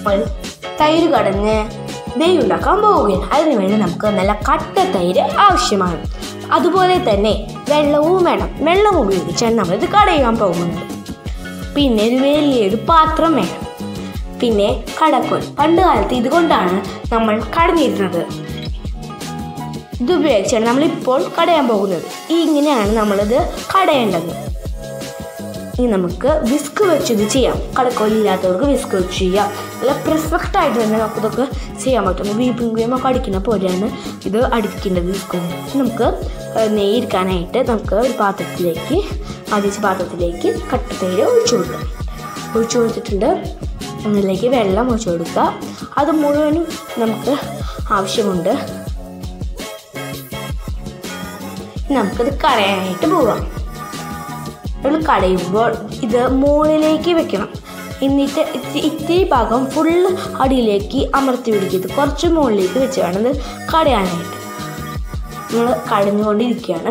നമ്മൾ തൈര് കടഞ്ഞ് നെയ്യ് ഉണ്ടാക്കാൻ പോവുകയാണ് അതിനുവേണ്ടി നമുക്ക് നല്ല കട്ട തൈര് ആവശ്യമാണ് അതുപോലെ തന്നെ വെള്ളവും വേണം വെള്ളം ഉപയോഗിച്ചാണ് നമ്മളിത് കടയാൻ പോകുന്നത് പിന്നെ ഒരു വലിയൊരു പാത്രം വേണം പിന്നെ കടക്കോൽ പണ്ട് കാലത്ത് ഇതുകൊണ്ടാണ് നമ്മൾ കടഞ്ഞിരുന്നത് ഇത് ഉപയോഗിച്ചാണ് നമ്മളിപ്പോൾ കടയാൻ പോകുന്നത് ഈ ഇങ്ങനെയാണ് നമ്മളിത് കടയേണ്ടത് ഇനി നമുക്ക് വിസ്ക് വെച്ച് ഇത് ചെയ്യാം കടക്കോലില്ലാത്തവർക്ക് വിസ്ക് വെച്ച് ചെയ്യാം നല്ല പെർഫെക്റ്റ് ആയിട്ട് തന്നെ നമുക്ക് ഇതൊക്കെ ചെയ്യാൻ പറ്റും വീപ്പിംഗ് ക്രീം ഒക്കെ അടിക്കുന്ന പോലെയാണ് ഇത് അടിക്കേണ്ടത് വിസ്ക് നമുക്ക് ഏഹ്, നെയ്യ് ഇരിക്കാനായിട്ട് നമുക്ക് ഒരു പാത്രത്തിലേക്ക് ആദ്യ പാത്രത്തിലേക്ക് കട്ടത്തൈര് ഒഴിച്ചു കൊടുക്കാം ഒഴിച്ചു കൊടുത്തിട്ടുണ്ട് അതിലേക്ക് വെള്ളം ഒഴിച്ചു കൊടുക്കുക അത് മുഴുവനും നമുക്ക് ആവശ്യമുണ്ട് ഇനി നമുക്കത് കടയാനായിട്ട് പോവാം നമ്മൾ കടയുമ്പോൾ ഇത് മുകളിലേക്ക് വെക്കണം എന്നിട്ട് ഇത്തി- ഇത്തിരി ഭാഗം ഫുള്ള് അടിയിലേക്ക് അമർത്തി പിടിക്കരുത് കുറച്ച് മുകളിലേക്ക് വെച്ച് വേണം ഇത് കടയാനായിട്ട് നമ്മൾ കടഞ്ഞുകൊണ്ടിരിക്കുകയാണ്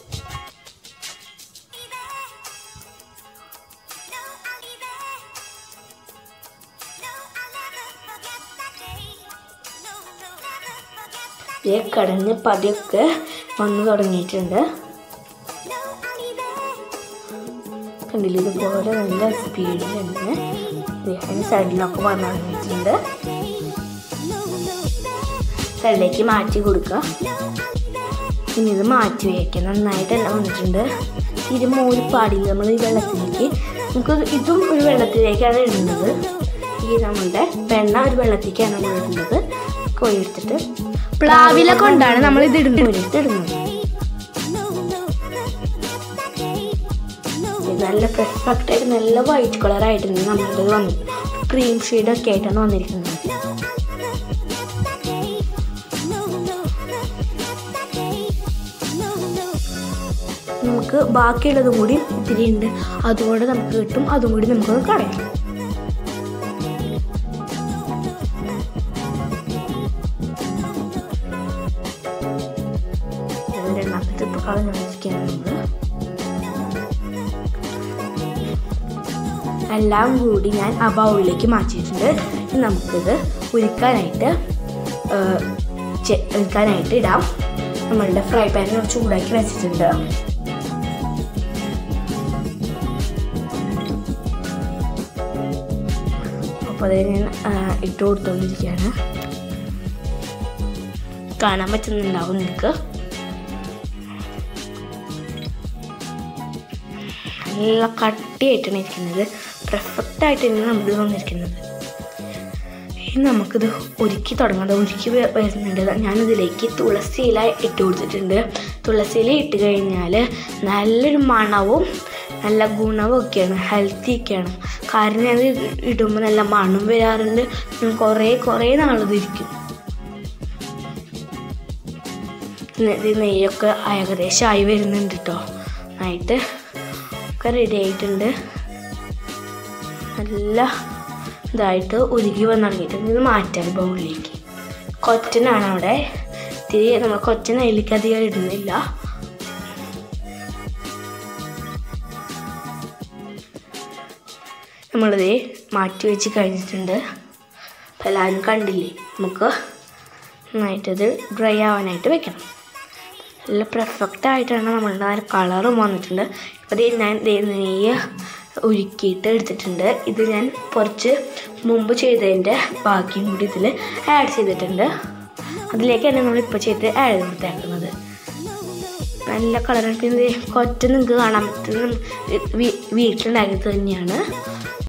ഇത് കടഞ്ഞ് പതിയൊക്കെ വന്നു തുടങ്ങിയിട്ടുണ്ട് കണ്ടില്ല ഇതുപോലെ നല്ല സ്പീഡിൽ തന്നെ അതിന് സൈഡിലൊക്കെ വന്നു തുടങ്ങിയിട്ടുണ്ട് സൈഡിലേക്ക് മാറ്റി കൊടുക്കുക ഇനി ഇത് മാറ്റി വയ്ക്കുക നന്നായിട്ടെല്ലാം വന്നിട്ടുണ്ട് ഇത് മൂന്ന് പാടില്ല നമ്മൾ ഈ വെള്ളത്തിലേക്ക് നമുക്ക് ഇതും ഒരു വെള്ളത്തിലേക്കാണ് ഇടുന്നത് ഈ നമ്മളുടെ വെണ്ണ ഒരു വെള്ളത്തിലേക്കാണ് നമ്മൾ ഇടുന്നത് കോരിയെടുത്തിട്ട് പ്ലാവില കൊണ്ടാണ് നമ്മൾ ഇത് ഇടുന്നത് കോരിയെടുത്ത് ഇടുന്നത് ഇത് നല്ല പെർഫെക്റ്റ് ആയിട്ട് നല്ല വൈറ്റ് കളർ ആയിട്ടുണ്ട് നമ്മളുടെ വന്നു ക്രീം ഷെയ്ഡൊക്കെ ആയിട്ടാണ് വന്നിരിക്കുന്നത് നമുക്ക് ബാക്കിയുള്ളതും കൂടി ഇത്തിരി ഉണ്ട് അതുകൊണ്ട് നമുക്ക് കിട്ടും അതും കൂടി നമുക്ക് കളയാം രണ്ടാമത്തെ ഇപ്പോൾ കളഞ്ഞിരിക്കുകയാണ് നമ്മൾ എല്ലാം കൂടി ഞാൻ ആ ബൗളിലേക്ക് മാറ്റിയിട്ടുണ്ട് ഇനി നമുക്കിത് ഉരുക്കാനായിട്ട് ഏഹ്, ചെ- ഉരുക്കാനായിട്ട് ഇടാം നമ്മളുടെ ഫ്രൈ പാൻ ചൂടാക്കി വെച്ചിട്ടുണ്ട് അപ്പോൾ അത് ഞാൻ ആ, ഇട്ട് കൊടുത്തുകൊണ്ടിരിക്കുകയാണ് കാണാൻ പറ്റുന്നുണ്ടാവും നിങ്ങൾക്ക് നല്ല കട്ടിയായിട്ടാണ് ഇരിക്കുന്നത് പെർഫെക്റ്റ് ആയിട്ടാണ് നമ്മൾ വന്നിരിക്കുന്നത് ഇനി നമുക്കിത് ഒരുക്കി തുടങ്ങാം ഒരുക്കി വ- വരുന്നുണ്ട് ഞാനിതിലേക്ക് തുളസി ഇല ഇട്ട് കൊടുത്തിട്ടുണ്ട് തുളസി ഇല ഇട്ട് കഴിഞ്ഞാൽ നല്ലൊരു മണവും നല്ല ഗുണവും ഒക്കെയാണ് ഹെൽത്തി ഒക്കെയാണ് കാരണം അത് ഇടുമ്പോൾ നല്ല മണം വരാറുണ്ട് പിന്നെ കുറേ കുറേ നാളത് ഇരിക്കും നെ- ഇത് നെയ്യൊക്കെ ഏകദേശം ആയി വരുന്നുണ്ട് കേട്ടോ ആയിട്ട് ഒക്കെ റെഡി ആയിട്ടുണ്ട് നല്ല ഇതായിട്ട് ഉരുകി വന്ന് തുടങ്ങിയിട്ടുണ്ട് ഇത് മാറ്റാൻ ബൗളിലേക്ക് കൊറ്റനാണ് അവിടെ ഇത്തിരി നമ്മൾ കൊറ്റൻ അതിലേക്ക് അധികം ഇടുന്നില്ല നമ്മളിത് മാറ്റി വെച്ച് കഴിഞ്ഞിട്ടുണ്ട് അപ്പോൾ എല്ലാവരും കണ്ടില്ലേ നമുക്ക് നന്നായിട്ടത് ഡ്രൈ ആവാനായിട്ട് വെക്കണം നല്ല പെർഫെക്റ്റ് ആയിട്ടാണ് നമ്മളുടെ ആ കളറും വന്നിട്ടുണ്ട് ഇപ്പോൾ ദേ ഞാൻ ദേ നെയ്യ് ഉരുക്കിയിട്ട് എടുത്തിട്ടുണ്ട് ഇത് ഞാൻ കുറച്ച് മുമ്പ് ചെയ്തതിൻ്റെ ബാക്കിയും കൂടി ഇതിൽ ആഡ് ചെയ്തിട്ടുണ്ട് അതിലേക്കാണ് നമ്മളിപ്പോൾ ചെയ്ത് ആഡ് കൊടുത്തേക്കുന്നത് നല്ല കളറാണ് പിന്നെ ദേ കൊറ്റ നിങ്ങൾക്ക് കാണാൻ പറ്റുന്ന വീ- വീട്ടിലുണ്ടാക്കിയത് തന്നെയാണ്